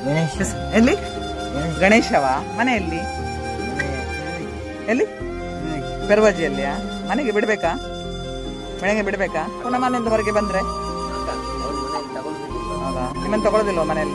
ಗಣೇಶ ಹೆಸ್- ಎಲ್ಲಿ ಗಣೇಶವ ಮನೆಯಲ್ಲಿ ಎಲ್ಲಿ ಪೆರ್ವಾಜಿಯಲ್ಲಿಯಾ ಮನೆಗೆ ಬಿಡ್ಬೇಕಾ ಮನೆಗೆ ಬಿಡ್ಬೇಕಾ ಪುನಃ ಮನೆಯಿಂದ ಹೊರಗೆ ಬಂದ್ರೆ ಹೌದಾ ನಿಮ್ಮನ್ನು ತಗೊಳ್ಳೋದಿಲ್ವ ಮನೆಯಲ್ಲಿ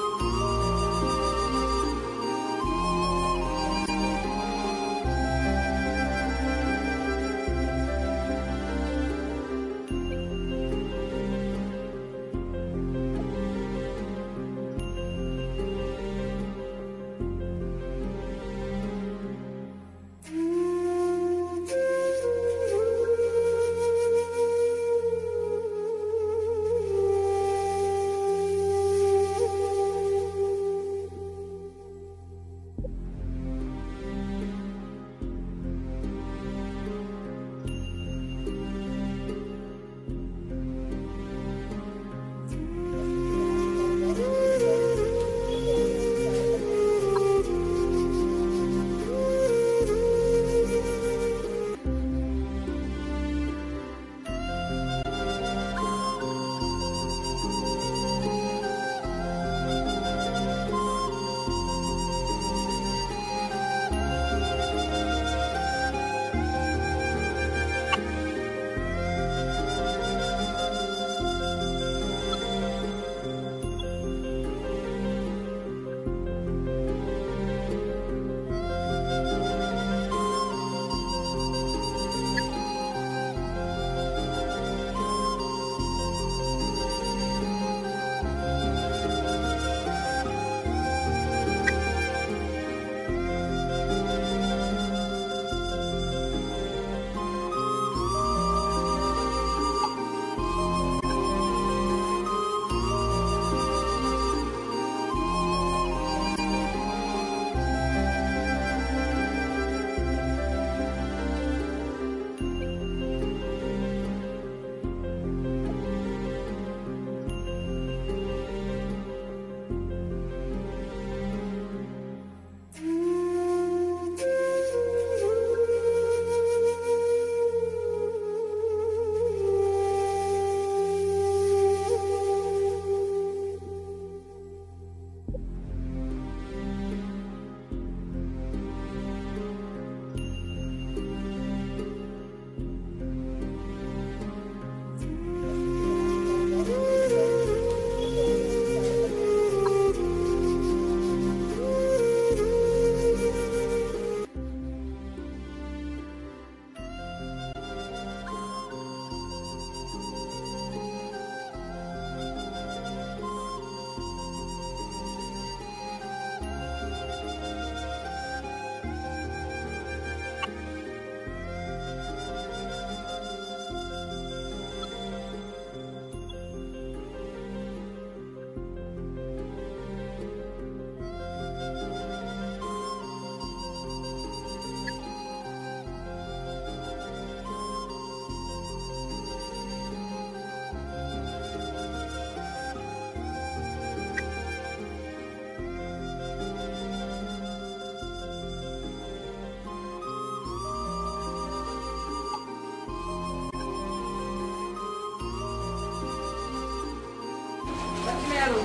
ಲಕ್ಷ್ಮಿ ಯಾರು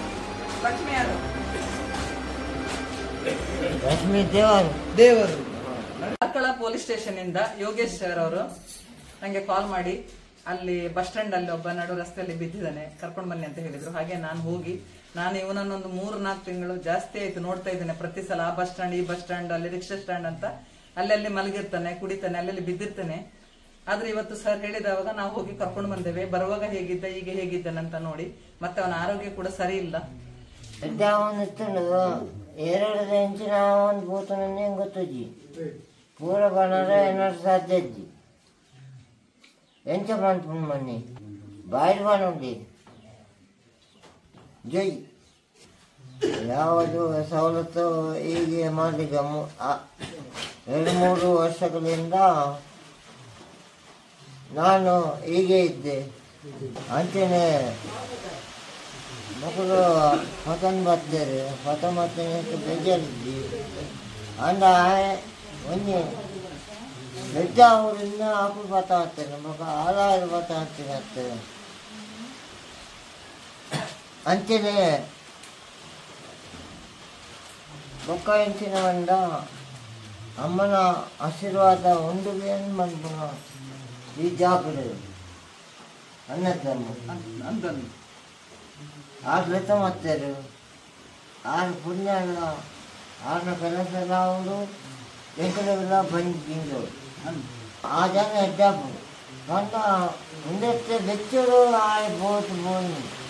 ಲಕ್ಷ್ಮಿ ಯಾರು ಲಕ್ಷ್ಮೀ ದೇವರು ದೇವರು ಕಾರ್ಕಳ ಪೊಲೀಸ್ ಸ್ಟೇಷನ್ ಇಂದ ಯೋಗೇಶ್ ಸರ್ ಅವರು ನಂಗೆ ಕಾಲ್ ಮಾಡಿ ಅಲ್ಲಿ ಬಸ್ ಸ್ಟ್ಯಾಂಡ್ ಅಲ್ಲಿ ಒಬ್ಬ ನಡು ರಸ್ತೆಯಲ್ಲಿ ಬಿದ್ದಿದ್ದಾನೆ ಕರ್ಕೊಂಡು ಬನ್ನಿ ಅಂತ ಹೇಳಿದ್ರು ಹಾಗೆ ನಾನು ಹೋಗಿ ನಾನು ಇವನನ್ನೊಂದು ಮೂರು ನಾಲ್ಕು ತಿಂಗಳು ಜಾಸ್ತಿ ಆಯ್ತು ನೋಡ್ತಾ ಇದ್ದೇನೆ ಪ್ರತಿ ಸಲ ಆ ಬಸ್ ಸ್ಟ್ಯಾಂಡ್ ಈ ಬಸ್ ಸ್ಟ್ಯಾಂಡ್ ಅಲ್ಲಿ ರಿಕ್ಷಾ ಸ್ಟ್ಯಾಂಡ್ ಅಂತ ಅಲ್ಲಲ್ಲಿ ಮಲಗಿರ್ತಾನೆ ಕುಡಿತಾನೆ ಅಲ್ಲಲ್ಲಿ ಬಿದ್ದಿರ್ತಾನೆ ಆದ್ರೆ ಇವತ್ತು ಸರ್ ಹೇಳಿದವಾಗ ನಾವು ಹೋಗಿ ಕರ್ಕೊಂಡು ಬಂದೇವೆ ಬರುವಾಗ ಹೇಗಿದ್ದ ಈಗ ಹೇಗಿದ್ದಾನಂತ ನೋಡಿ ಮತ್ತೆ ಅವನ ಆರೋಗ್ಯ ಕೂಡ ಸರಿ ಇಲ್ಲ ಅವನಿತ್ತುಂಡು ಎರಡು ಇಂಚಿನ ಒಂದು ಪೂತನನ್ನೇ ಗೊತ್ತಜ್ಜಿ ಪೂರ ಬಣರ ಏನಾರು ಸಾಧ್ಯ ಅಜ್ಜಿ ಎಂಚ ಮಾಡ್ಕೊಂಡು ಮಣ್ಣಿ ಬಾಯಿ ಬಾಣುಂಡಿ ಜೈ ಯಾವುದು ಸವಲತ್ತು ಹೀಗೆ ಮಾಡಲಿಕ್ಕೆ ಮು- ಆ- ಎರಡು ಮೂರು ವರ್ಷಗಳಿಂದ ನಾನು ಹೀಗೆ ಇದ್ದೆ ಅಂಚನೆ ಮಕ್ಕಳು ಪತನ್ ಬರ್ತಾರೆ ಪತ ಮತ್ತೆ ಬೇಜಾರಿದ್ದಿ ಅಂದ ಒಂಜಿ ದೊಡ್ಡ ಅವರಿಂದ ಹಾಕು ಪತ ಹಾಕ್ತಾರೆ ಮಗ ಆಲಾರು ಪತ ಹಾಕ್ತಾರೆ ಆಗ್ತದೆ ಅಂಚನೆ ಬೊಕ್ಕ ಹೆಂಚಿನ ಬಂದ ಅಮ್ಮನ ಆಶೀರ್ವಾದ ಉಂಡುಗೆ ಬಂದು ಈ ಜಾಗಡೆ ಅನ್ನದಮ್ಮ ಅಂದನ್ ಆರು ಲೆಕ್ಕ ಮಾಡ್ತಾರೆ ಆರು ಪುಣ್ಯ ಅಲ್ಲ ಆರನ ಕೆಲಸ ನಾವು ಎಂಕಲೆಲ್ಲ ಬಂದು ಆ ಜನ ಎದ್ದಾಪು ಕಂಡ ಮುಂದೆ ಬೆಚ್ಚರು ಆಯ್ ಬೋತ್ ಬೋನ್